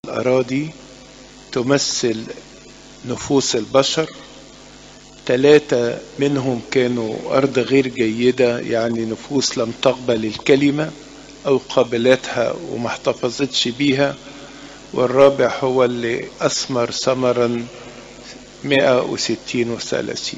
الأراضي تمثل نفوس البشر ثلاثة منهم كانوا أرض غير جيدة يعني نفوس لم تقبل الكلمة أو قابلتها وما احتفظتش بيها والرابع هو اللي أثمر ثمرا 160 وثلاثين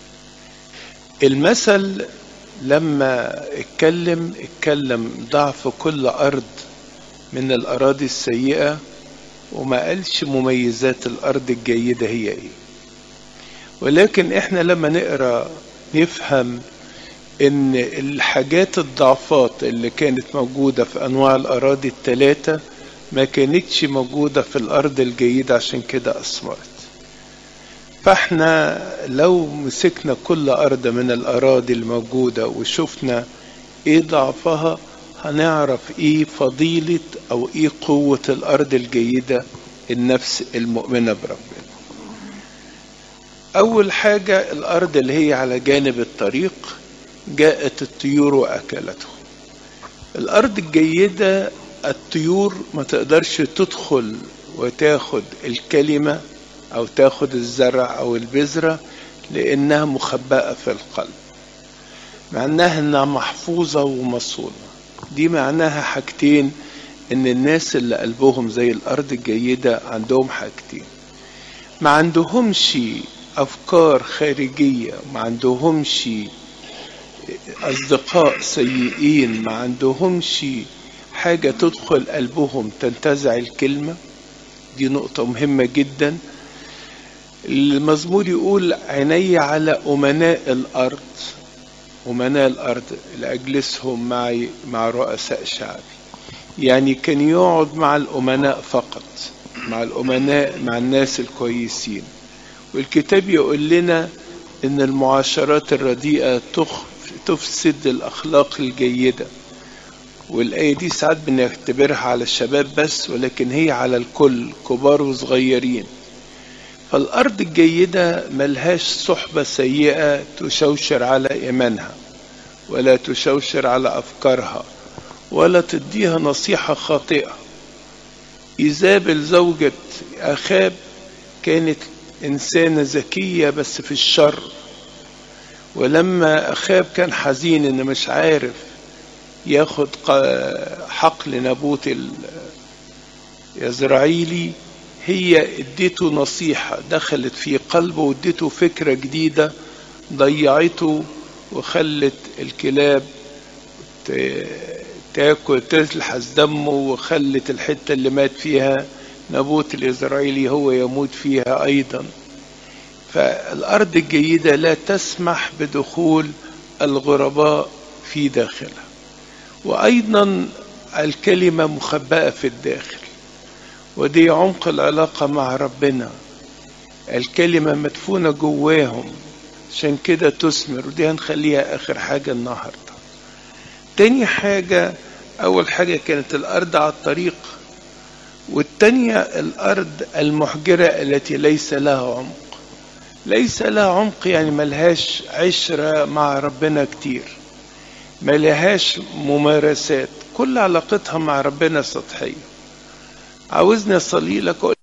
المثل لما اتكلم اتكلم ضعف كل أرض من الأراضي السيئة وما قالش مميزات الأرض الجيدة هي إيه ولكن إحنا لما نقرأ نفهم إن الحاجات الضعفات اللي كانت موجودة في أنواع الأراضي الثلاثة ما كانتش موجودة في الأرض الجيدة عشان كده أثمرت فاحنا لو مسكنا كل أرض من الأراضي الموجودة وشفنا إيه ضعفها هنعرف إيه فضيلة أو إيه قوة الأرض الجيدة النفس المؤمنة بربنا أول حاجة الأرض اللي هي على جانب الطريق جاءت الطيور وأكلته الأرض الجيدة الطيور ما تقدرش تدخل وتاخد الكلمة أو تاخد الزرع أو البذرة لأنها مخبأة في القلب معناها إنها محفوظة ومصونة دي معناها حاجتين إن الناس اللي قلبهم زي الأرض الجيدة عندهم حاجتين ما عندهمش أفكار خارجية ما عندهمش أصدقاء سيئين ما عندهمش حاجة تدخل قلبهم تنتزع الكلمة دي نقطة مهمة جدا المزمور يقول عيني على أمناء الأرض أمناء الأرض لأجلسهم معي مع رؤساء شعبي يعني كان يقعد مع الأمناء فقط مع الأمناء مع الناس الكويسين والكتاب يقول لنا إن المعاشرات الرديئة تفسد الأخلاق الجيدة والآية دي ساعات بنعتبرها على الشباب بس ولكن هي على الكل كبار وصغيرين فالأرض الجيدة ملهاش صحبة سيئة تشوشر على إيمانها ولا تشوشر على أفكارها ولا تديها نصيحة خاطئة إيزابل زوجة أخاب كانت إنسانة ذكية بس في الشر ولما أخاب كان حزين إنه مش عارف ياخد حقل نابوت اليزرعيلي هي اديته نصيحة دخلت في قلبه واديته فكرة جديدة ضيعته وخلت الكلاب تاكل تلحس دمه وخلت الحتة اللي مات فيها نابوت الإسرائيلي هو يموت فيها أيضا فالأرض الجيدة لا تسمح بدخول الغرباء في داخلها وأيضا الكلمة مخبأة في الداخل ودي عمق العلاقة مع ربنا الكلمة مدفونة جواهم عشان كده تثمر ودي هنخليها آخر حاجة النهاردة تاني حاجة أول حاجة كانت الأرض على الطريق والتانية الأرض المحجرة التي ليس لها عمق ليس لها عمق يعني ملهاش عشرة مع ربنا كتير ملهاش ممارسات كل علاقتها مع ربنا سطحية عاوزني أصلي لك أقول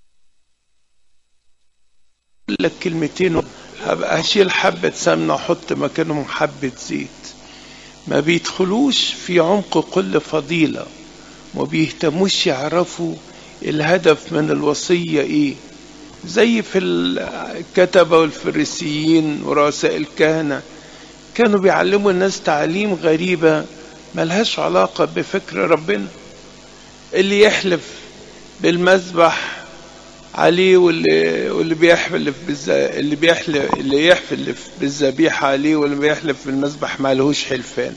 لك كلمتين هبقى هشيل حبة سمنة وأحط مكانهم حبة زيت ما بيدخلوش في عمق كل فضيلة ما بيهتموش يعرفوا الهدف من الوصية ايه زي في الكتبة والفريسيين ورؤساء الكهنة كانوا بيعلموا الناس تعليم غريبة ملهاش علاقة بفكر ربنا اللي يحلف بالمذبح عليه واللي واللي بيحلف بالز... اللي بيحلف اللي يحلف بالذبيحة عليه واللي بيحلف بالمذبح ما لهوش حلفان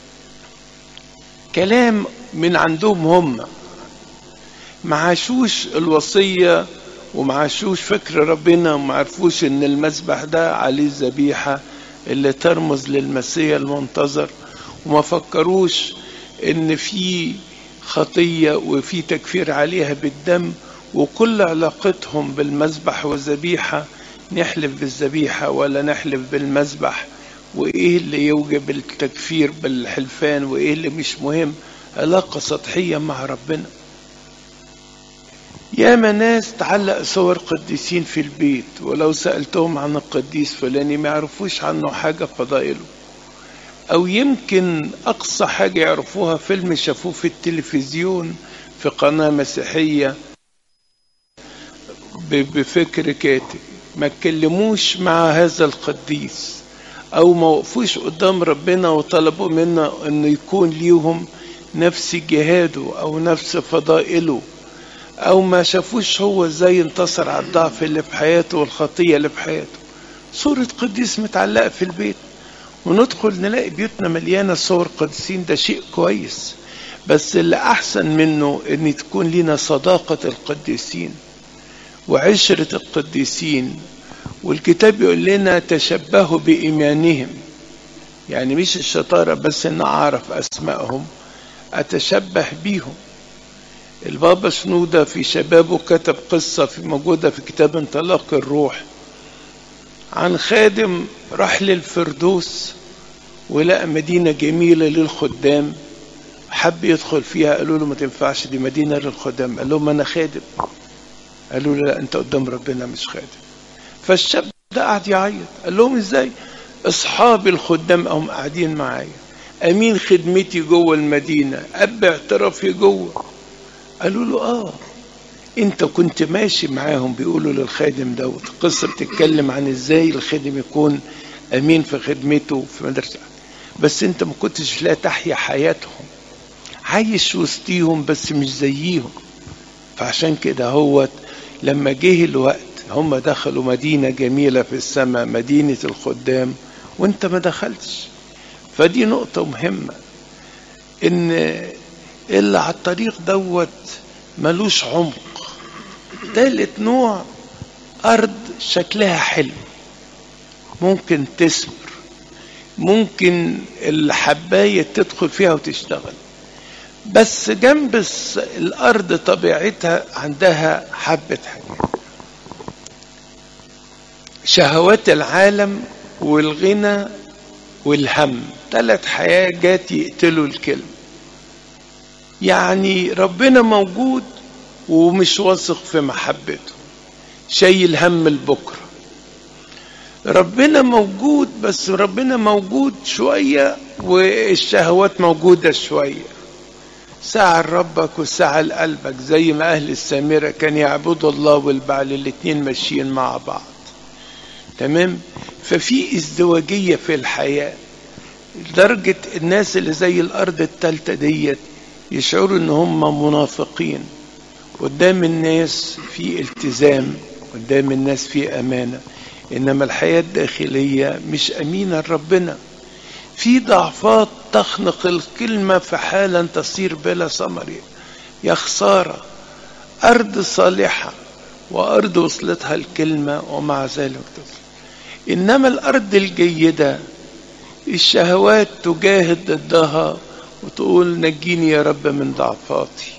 كلام من عندهم هم ما عاشوش الوصية وما عاشوش فكر ربنا وما عرفوش ان المذبح ده عليه الذبيحة اللي ترمز للمسيح المنتظر وما فكروش ان في خطية وفي تكفير عليها بالدم وكل علاقتهم بالمذبح والذبيحة نحلف بالذبيحة ولا نحلف بالمذبح وإيه اللي يوجب التكفير بالحلفان وإيه اللي مش مهم علاقة سطحية مع ربنا ياما ناس تعلق صور قديسين في البيت ولو سألتهم عن القديس فلاني ما يعرفوش عنه حاجة فضائله أو يمكن أقصى حاجة يعرفوها فيلم شافوه في التلفزيون في قناة مسيحية بفكر كاتب ما اتكلموش مع هذا القديس أو ما وقفوش قدام ربنا وطلبوا منه أنه يكون ليهم نفس جهاده أو نفس فضائله او ما شافوش هو ازاي انتصر على الضعف اللي في حياته والخطيه اللي في حياته صورة قديس متعلقة في البيت وندخل نلاقي بيوتنا مليانة صور قديسين ده شيء كويس بس اللي أحسن منه إن تكون لنا صداقة القديسين وعشرة القديسين والكتاب يقول لنا تشبهوا بإيمانهم يعني مش الشطارة بس إن أعرف أسمائهم أتشبه بيهم البابا شنودة في شبابه كتب قصة في موجودة في كتاب انطلاق الروح عن خادم راح للفردوس ولقى مدينة جميلة للخدام حب يدخل فيها قالوا له ما تنفعش دي مدينة للخدام قال لهم أنا خادم قالوا له لا أنت قدام ربنا مش خادم فالشاب ده قعد يعيط قال لهم إزاي أصحاب الخدام هم قاعدين معايا أمين خدمتي جوه المدينة أب اعترافي جوه قالوا له اه انت كنت ماشي معاهم بيقولوا للخادم دوت قصه بتتكلم عن ازاي الخادم يكون امين في خدمته في مدرسه بس انت ما كنتش لا تحيا حياتهم عايش وسطيهم بس مش زيهم فعشان كده هو لما جه الوقت هم دخلوا مدينه جميله في السماء مدينه الخدام وانت ما دخلتش فدي نقطه مهمه ان اللي على الطريق دوت ملوش عمق تالت نوع أرض شكلها حلو ممكن تثمر ممكن الحباية تدخل فيها وتشتغل بس جنب الأرض طبيعتها عندها حبة حاجات شهوات العالم والغنى والهم ثلاث حاجات يقتلوا الكلمة يعني ربنا موجود ومش واثق في محبته شايل هم البكرة ربنا موجود بس ربنا موجود شوية والشهوات موجودة شوية ساعة لربك وساعة لقلبك زي ما أهل السامرة كان يعبدوا الله والبعل الاتنين ماشيين مع بعض تمام ففي ازدواجية في الحياة لدرجة الناس اللي زي الأرض التالتة ديت يشعروا ان هم منافقين قدام الناس في التزام قدام الناس في امانه انما الحياه الداخليه مش امينه لربنا في ضعفات تخنق الكلمه فحالا تصير بلا ثمر يا خساره ارض صالحه وارض وصلتها الكلمه ومع ذلك تصل انما الارض الجيده الشهوات تجاهد ضدها وتقول نجيني يا رب من ضعفاتي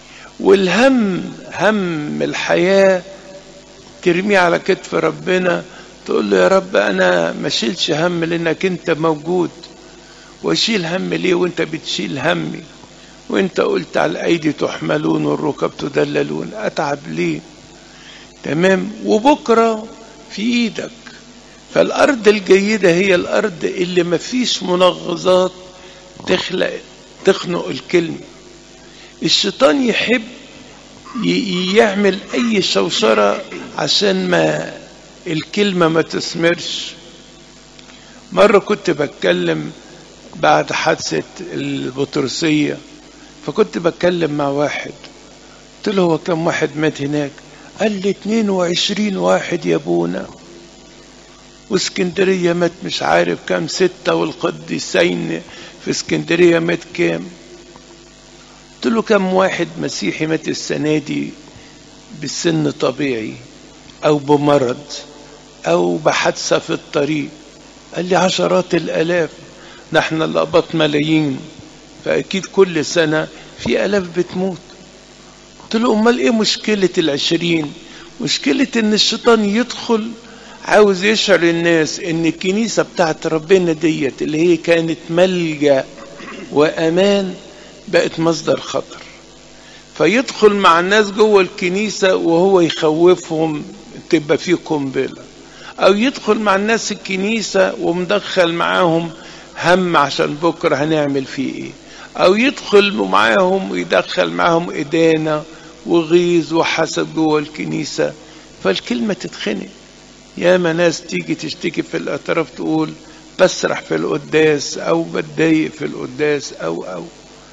والهم هم الحياة ترميه على كتف ربنا تقول له يا رب أنا ما شيلش هم لأنك أنت موجود واشيل هم ليه وأنت بتشيل همي وأنت قلت على الأيدي تحملون والركب تدللون أتعب ليه تمام وبكرة في إيدك فالأرض الجيدة هي الأرض اللي مفيش منغصات تخلق تخنق الكلمة الشيطان يحب يعمل أي شوشرة عشان ما الكلمة ما تثمرش مرة كنت بتكلم بعد حادثة البطرسية فكنت بتكلم مع واحد قلت له هو كم واحد مات هناك قال لي 22 واحد يا ابونا واسكندرية مات مش عارف كام ستة والقديسين في اسكندرية مات كام قلت له كم واحد مسيحي مات السنة دي بالسن طبيعي أو بمرض أو بحادثة في الطريق قال لي عشرات الآلاف نحن الأباط ملايين فأكيد كل سنة في آلاف بتموت قلت له أمال إيه مشكلة العشرين مشكلة إن الشيطان يدخل عاوز يشعر الناس ان الكنيسة بتاعت ربنا ديت اللي هي كانت ملجأ وامان بقت مصدر خطر فيدخل مع الناس جوه الكنيسة وهو يخوفهم تبقى فيه قنبلة او يدخل مع الناس الكنيسة ومدخل معاهم هم عشان بكرة هنعمل فيه ايه او يدخل معاهم ويدخل معاهم ادانة وغيظ وحسد جوه الكنيسة فالكلمة تتخنق ياما ناس تيجي تشتكي في الاعتراف تقول بسرح في القداس او بتضايق في القداس او او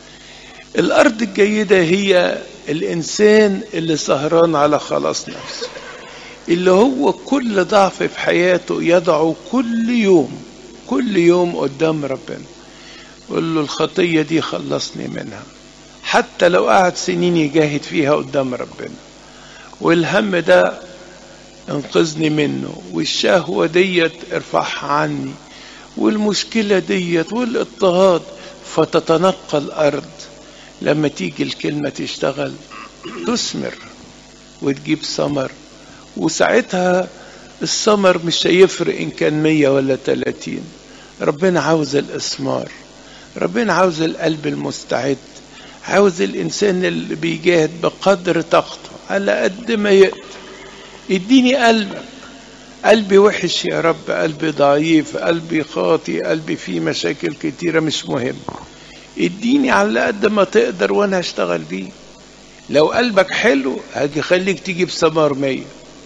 الارض الجيدة هي الانسان اللي سهران على خلاص نفسه اللي هو كل ضعف في حياته يضعه كل يوم كل يوم قدام ربنا يقول له الخطية دي خلصني منها حتى لو قعد سنين يجاهد فيها قدام ربنا والهم ده انقذني منه والشهوة ديت ارفعها عني والمشكلة ديت والاضطهاد فتتنقى الأرض لما تيجي الكلمة تشتغل تثمر وتجيب ثمر وساعتها الثمر مش هيفرق إن كان مية ولا تلاتين ربنا عاوز الإثمار ربنا عاوز القلب المستعد عاوز الإنسان اللي بيجاهد بقدر طاقته على قد ما يقدر اديني قلبك قلبي وحش يا رب قلبي ضعيف قلبي خاطي قلبي فيه مشاكل كتيرة مش مهم اديني على قد ما تقدر وانا هشتغل بيه لو قلبك حلو هاجي خليك تجيب ثمار مية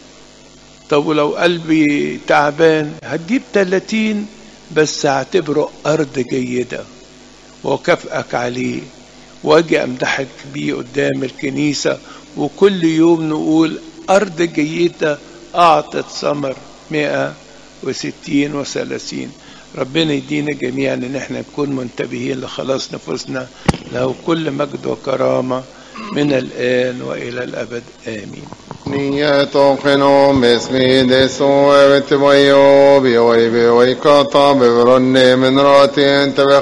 طب ولو قلبي تعبان هتجيب تلاتين بس هعتبره أرض جيدة وكافئك عليه واجي امدحك بيه قدام الكنيسة وكل يوم نقول أرض جيدة أعطت ثمر مئة وستين وثلاثين ربنا يدينا جميعا ان احنا نكون منتبهين لخلاص نفوسنا له كل مجد وكرامة من الآن وإلى الأبد آمين Nyheter genom besmide så över till vad jag vi och vi och i kata bevrunne men ratin